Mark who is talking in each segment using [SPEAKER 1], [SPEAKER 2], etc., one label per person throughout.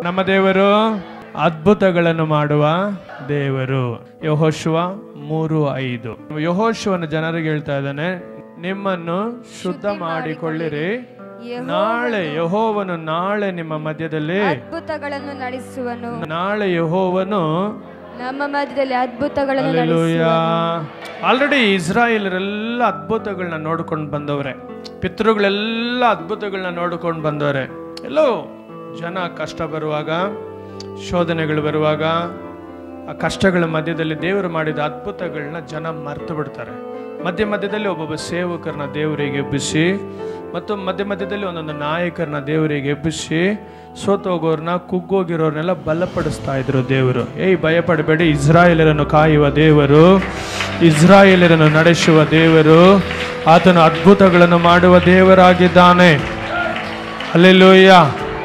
[SPEAKER 1] ನಮ್ಮ ದೇವರು ಅದ್ಭುತಗಳನ್ನು ಮಾಡುವ ದೇವರು ಯಹೋಶುವ ಮೂರು ಐದು ಯಹೋಶುವನ ಜನರಿಗೆ ಹೇಳ್ತಾ ಇದ್ದಾನೆ ನಿಮ್ಮನ್ನು ಶುದ್ಧ ಮಾಡಿಕೊಳ್ಳಿರಿ ನಾಳೆ ಯಹೋವನು ನಾಳೆ ನಿಮ್ಮ ಮಧ್ಯದಲ್ಲಿ
[SPEAKER 2] ಅದ್ಭುತಗಳನ್ನು ನಡೆಸುವನು
[SPEAKER 1] ನಾಳೆ ಯಹೋವನು
[SPEAKER 2] ನಮ್ಮ ಮಧ್ಯದಲ್ಲಿ ಅದ್ಭುತಗಳನ್ನು
[SPEAKER 1] ಅಲ್ಲೆಲೂಯಾ
[SPEAKER 2] ನಡೆಸುವನು
[SPEAKER 1] ಆಲ್ರೆಡಿ ಇಸ್ರಾಯೇಲರೆಲ್ಲ ಅದ್ಭುತಗಳನ್ನ ನೋಡ್ಕೊಂಡು ಬಂದವ್ರೆ ಪಿತೃಗಳೆಲ್ಲ ಅದ್ಭುತಗಳನ್ನ ನೋಡ್ಕೊಂಡು ಬಂದವ್ರೆ ಎಲ್ಲೋ ಜನ ಕಷ್ಟ ಬರುವಾಗ ಶೋಧನೆಗಳು ಬರುವಾಗ ಆ ಕಷ್ಟಗಳ ಮಧ್ಯದಲ್ಲಿ ದೇವರು ಮಾಡಿದ ಅದ್ಭುತಗಳನ್ನ ಜನ ಮರ್ತು ಬಿಡ್ತಾರೆ ಮಧ್ಯ ಮಧ್ಯದಲ್ಲಿ ಒಬ್ಬೊಬ್ಬ ಸೇವಕರನ್ನ ದೇವರಿಗೆ ಎಬ್ಬಿಸಿ ಮತ್ತು ಮಧ್ಯ ಮಧ್ಯದಲ್ಲಿ ಒಂದೊಂದು ನಾಯಕರನ್ನ ದೇವರಿಗೆ ಎಬ್ಬಿಸಿ ಸೋತೋಗೋರ್ನ ಕುಗ್ಗೋಗಿರೋರ್ನೆಲ್ಲ ಬಲಪಡಿಸ್ತಾ ಇದ್ರು ದೇವರು ಏಯ್ ಭಯಪಡಬೇಡಿ ಇಸ್ರಾಯೇಲರನ್ನು ಕಾಯುವ ದೇವರು ಇಸ್ರಾಯೇಲರನ್ನು ನಡೆಸುವ ದೇವರು ಆತನು ಅದ್ಭುತಗಳನ್ನು ಮಾಡುವ ದೇವರಾಗಿದ್ದಾನೆ ಅಲ್ಲೆಲ್ಲೂಯ್ಯ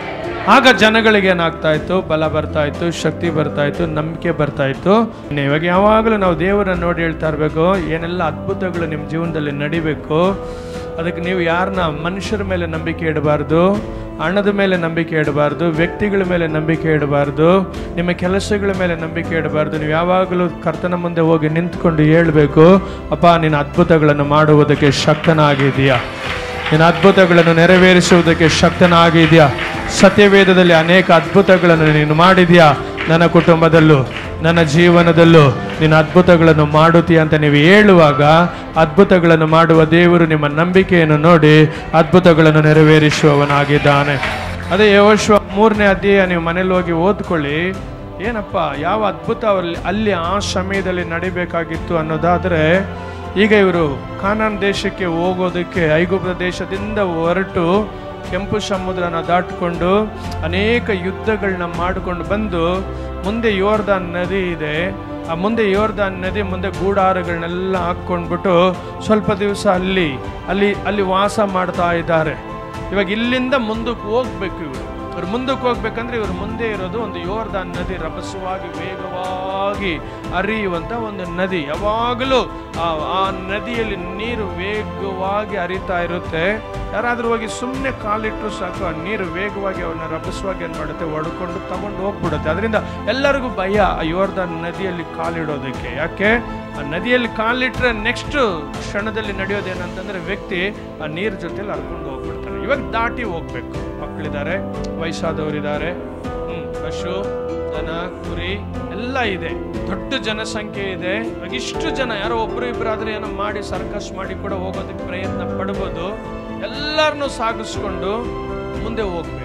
[SPEAKER 1] ಆಗ ಜನಗಳಿಗೆ ಏನಾಗ್ತಾ ಇತ್ತು ಬಲ ಬರ್ತಾ ಇತ್ತು ಶಕ್ತಿ ಬರ್ತಾ ಇತ್ತು ನಂಬಿಕೆ ಬರ್ತಾ ಇತ್ತು ಇನ್ನು ಇವಾಗ ಯಾವಾಗಲೂ ನಾವು ದೇವರನ್ನ ನೋಡಿ ಹೇಳ್ತಾ ಇರಬೇಕು ಏನೆಲ್ಲ ಅದ್ಭುತಗಳು ನಿಮ್ಮ ಜೀವನದಲ್ಲಿ ನಡಿಬೇಕು ಅದಕ್ಕೆ ನೀವು ಯಾರನ್ನ ಮನುಷ್ಯರ ಮೇಲೆ ನಂಬಿಕೆ ಇಡಬಾರ್ದು ಹಣದ ಮೇಲೆ ನಂಬಿಕೆ ಇಡಬಾರ್ದು ವ್ಯಕ್ತಿಗಳ ಮೇಲೆ ನಂಬಿಕೆ ಇಡಬಾರ್ದು ನಿಮ್ಮ ಕೆಲಸಗಳ ಮೇಲೆ ನಂಬಿಕೆ ಇಡಬಾರ್ದು ನೀವು ಯಾವಾಗಲೂ ಕರ್ತನ ಮುಂದೆ ಹೋಗಿ ನಿಂತ್ಕೊಂಡು ಹೇಳ್ಬೇಕು ಅಪ್ಪ ನಿನ್ನ ಅದ್ಭುತಗಳನ್ನು ಮಾಡುವುದಕ್ಕೆ ಶಕ್ತನಾಗಿದೆಯಾ ನಿನ್ನ ಅದ್ಭುತಗಳನ್ನು ನೆರವೇರಿಸುವುದಕ್ಕೆ ಶಕ್ತನಾಗಿದೆಯಾ ಸತ್ಯವೇದದಲ್ಲಿ ಅನೇಕ ಅದ್ಭುತಗಳನ್ನು ನೀನು ಮಾಡಿದ್ಯಾ ನನ್ನ ಕುಟುಂಬದಲ್ಲೂ ನನ್ನ ಜೀವನದಲ್ಲೂ ನಿನ್ನ ಅದ್ಭುತಗಳನ್ನು ಮಾಡುತ್ತೀಯ ಅಂತ ನೀವು ಹೇಳುವಾಗ ಅದ್ಭುತಗಳನ್ನು ಮಾಡುವ ದೇವರು ನಿಮ್ಮ ನಂಬಿಕೆಯನ್ನು ನೋಡಿ ಅದ್ಭುತಗಳನ್ನು ನೆರವೇರಿಸುವವನಾಗಿದ್ದಾನೆ ಅದೇ ಯೋಶ್ವ ಮೂರನೇ ಅಧ್ಯಾಯ ನೀವು ಮನೇಲಿ ಹೋಗಿ ಓದ್ಕೊಳ್ಳಿ ಏನಪ್ಪ ಯಾವ ಅದ್ಭುತ ಅವರಲ್ಲಿ ಅಲ್ಲಿ ಆ ಸಮಯದಲ್ಲಿ ನಡಿಬೇಕಾಗಿತ್ತು ಅನ್ನೋದಾದರೆ ಈಗ ಇವರು ಕಾನಾನ್ ದೇಶಕ್ಕೆ ಹೋಗೋದಕ್ಕೆ ಐಗುಪ್ತ ದೇಶದಿಂದ ಹೊರಟು ಕೆಂಪು ಸಮುದ್ರನ ದಾಟಿಕೊಂಡು ಅನೇಕ ಯುದ್ಧಗಳನ್ನ ಮಾಡಿಕೊಂಡು ಬಂದು ಮುಂದೆ ಯೋರ್ದಾನ್ ನದಿ ಇದೆ ಆ ಮುಂದೆ ಯೋರ್ದಾನ್ ನದಿ ಮುಂದೆ ಗೂಡಾರಗಳನ್ನೆಲ್ಲ ಹಾಕ್ಕೊಂಡ್ಬಿಟ್ಟು ಸ್ವಲ್ಪ ದಿವಸ ಅಲ್ಲಿ ಅಲ್ಲಿ ಅಲ್ಲಿ ವಾಸ ಮಾಡ್ತಾ ಇದ್ದಾರೆ ಇವಾಗ ಇಲ್ಲಿಂದ ಮುಂದಕ್ಕೆ ಹೋಗ್ಬೇಕು ಇವರು ಇವ್ರು ಮುಂದಕ್ಕೆ ಹೋಗ್ಬೇಕಂದ್ರೆ ಇವ್ರ ಮುಂದೆ ಇರೋದು ಒಂದು ಯೋರ್ದಾನ್ ನದಿ ರಭಸವಾಗಿ ವೇಗವಾಗಿ ಹರಿಯುವಂತ ಒಂದು ನದಿ ಯಾವಾಗಲೂ ಆ ಆ ನದಿಯಲ್ಲಿ ನೀರು ವೇಗವಾಗಿ ಹರಿತಾ ಇರುತ್ತೆ ಯಾರಾದ್ರೂ ಹೋಗಿ ಸುಮ್ಮನೆ ಕಾಲಿಟ್ಟರು ಸಾಕು ಆ ನೀರು ವೇಗವಾಗಿ ಅವನ್ನ ರಭಸವಾಗಿ ಏನ್ ಮಾಡುತ್ತೆ ಒಡ್ಕೊಂಡು ತಗೊಂಡು ಹೋಗ್ಬಿಡುತ್ತೆ ಅದರಿಂದ ಎಲ್ಲರಿಗೂ ಭಯ ಆ ಯೋರ್ದಾನ್ ನದಿಯಲ್ಲಿ ಕಾಲಿಡೋದಕ್ಕೆ ಯಾಕೆ ಆ ನದಿಯಲ್ಲಿ ಕಾಲಿಟ್ರೆ ನೆಕ್ಸ್ಟ್ ಕ್ಷಣದಲ್ಲಿ ನಡೆಯೋದೇನಂತಂದ್ರೆ ವ್ಯಕ್ತಿ ಆ ನೀರ್ ಜೊತೆಲಿ ಹರ್ಕೊಂಡು ಹೋಗ್ಬಿಡ್ತಾನೆ ಇವಾಗ ದಾಟಿ ಹೋಗ್ಬೇಕು ಮಕ್ಕಳಿದ್ದಾರೆ ವಯಸ್ಸಾದವರಿದ್ದಾರೆ ಹ್ಮ್ ಪಶು ದನ ಕುರಿ ಎಲ್ಲ ಇದೆ ದೊಡ್ಡ ಜನಸಂಖ್ಯೆ ಇದೆ ಇವಾಗ ಇಷ್ಟು ಜನ ಯಾರೋ ಒಬ್ರು ಇಬ್ರು ಆದ್ರೆ ಏನೋ ಮಾಡಿ ಸರ್ಕಸ್ ಮಾಡಿ ಕೂಡ ಹೋಗೋದಕ್ಕೆ ಪ್ರಯತ್ನ ಪಡ್ಬೋದು ಎಲ್ಲರನ್ನೂ ಸಾಗಿಸ್ಕೊಂಡು ಮುಂದೆ ಹೋಗ್ಬೇಕು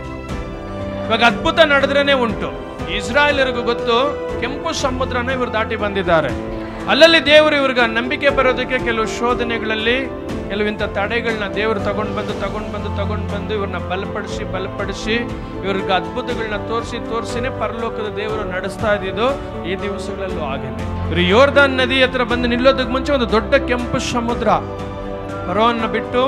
[SPEAKER 1] ಇವಾಗ ಅದ್ಭುತ ನಡೆದ್ರೇನೆ ಉಂಟು ಇಸ್ರಾಯೇಲರಿಗೂ ಗೊತ್ತು ಕೆಂಪು ಸಮುದ್ರನ ಇವರು ದಾಟಿ ಬಂದಿದ್ದಾರೆ ಅಲ್ಲಲ್ಲಿ ದೇವರು ಇವ್ರಿಗೆ ನಂಬಿಕೆ ಬರೋದಕ್ಕೆ ಕೆಲವು ಶೋಧನೆಗಳಲ್ಲಿ ಕೆಲವಿಂಥ ತಡೆಗಳನ್ನ ದೇವರು ತಗೊಂಡ್ ಬಂದು ತಗೊಂಡ್ ಬಂದು ತಗೊಂಡ್ ಬಂದು ಇವ್ರನ್ನ ಬಲಪಡಿಸಿ ಬಲಪಡಿಸಿ ಇವ್ರಿಗೆ ಅದ್ಭುತಗಳನ್ನ ತೋರಿಸಿ ತೋರಿಸಿನೇ ಪರಲೋಕದ ದೇವರು ನಡೆಸ್ತಾ ಇದ್ದಿದ್ದು ಈ ದಿವಸಗಳಲ್ಲೂ ಆಗಿದೆ ಇವರು ಯೋರ್ದಾನ್ ನದಿ ಹತ್ರ ಬಂದು ನಿಲ್ಲೋದಕ್ಕೆ ಮುಂಚೆ ಒಂದು ದೊಡ್ಡ ಕೆಂಪು ಸಮುದ್ರ ಫರೋನ್ನ ಬಿಟ್ಟು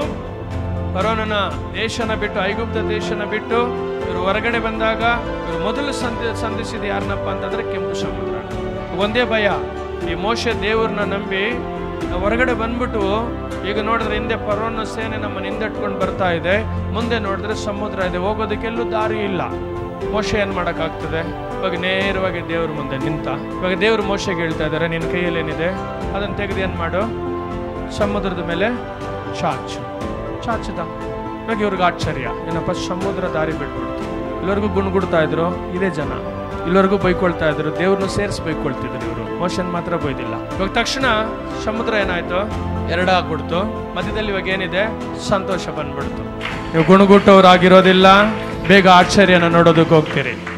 [SPEAKER 1] ಫರೋನನ ದೇಶನ ಬಿಟ್ಟು ಐಗುಪ್ತ ದೇಶನ ಬಿಟ್ಟು ಇವರು ಹೊರಗಡೆ ಬಂದಾಗ ಇವರು ಮೊದಲು ಸಂಧಿ ಸಂಧಿಸಿದ ಯಾರನ್ನಪ್ಪ ಅಂತಂದ್ರೆ ಕೆಂಪು ಸಮುದ್ರ ಒಂದೇ ಭಯ ಈ ಮೋಶೆ ದೇವ್ರನ್ನ ನಂಬಿ ನಾವು ಹೊರಗಡೆ ಬಂದ್ಬಿಟ್ಟು ಈಗ ನೋಡಿದ್ರೆ ಹಿಂದೆ ಫರೋನ ಸೇನೆ ನಮ್ಮನ್ನ ಹಿಂದಟ್ಕೊಂಡು ಬರ್ತಾ ಇದೆ ಮುಂದೆ ನೋಡಿದ್ರೆ ಸಮುದ್ರ ಇದೆ ಹೋಗೋದಕ್ಕೆಲ್ಲೂ ದಾರಿ ಇಲ್ಲ ಮೋಶೆ ಏನ್ ಮಾಡಕ್ಕಾಗ್ತದೆ ಇವಾಗ ನೇರವಾಗಿ ದೇವ್ರ ಮುಂದೆ ನಿಂತ ಇವಾಗ ದೇವ್ರ ಮೋಶೆಗೆ ಹೇಳ್ತಾ ಇದ್ದಾರೆ ನಿನ್ನ ಕೈಯಲ್ಲಿ ಏನಿದೆ ಅದನ್ನ ತೆಗೆದು ಏನ್ ಮಾಡು ಸಮುದ್ರದ ಮೇಲೆ ಚಾಚು ಚಾಚದ ಇವಾಗ ಇವ್ರಿಗೆ ಆಶ್ಚರ್ಯ ಏನಪ್ಪ ಸಮುದ್ರ ದಾರಿ ಬಿಟ್ಬಿಡ್ತು ಇಲ್ಲವರೆಗೂ ಗುಣ್ಗುಡ್ತಾ ಇದ್ರು ಇದೇ ಜನ ಇಲ್ಲವರೆಗೂ ಬೈಕೊಳ್ತಾ ಇದ್ರು ದೇವ್ರನ್ನ ಸೇರಿಸಿ ಬೈಕೊಳ್ತಿದ್ರು ಇವರು ಮೋಶನ್ ಮಾತ್ರ ಬೈದಿಲ್ಲ ಇವಾಗ ತಕ್ಷಣ ಸಮುದ್ರ ಏನಾಯ್ತು ಎರಡಾಗ್ಬಿಡ್ತು ಮಧ್ಯದಲ್ಲಿ ಇವಾಗ ಏನಿದೆ ಸಂತೋಷ ಬಂದ್ಬಿಡ್ತು ನೀವು ಗುಣಗುಟ್ಟವ್ರಾಗಿರೋದಿಲ್ಲ ಬೇಗ ಆಶ್ಚರ್ಯನ ನೋಡೋದಕ್ಕೆ ಹೋಗ್ತೀರಿ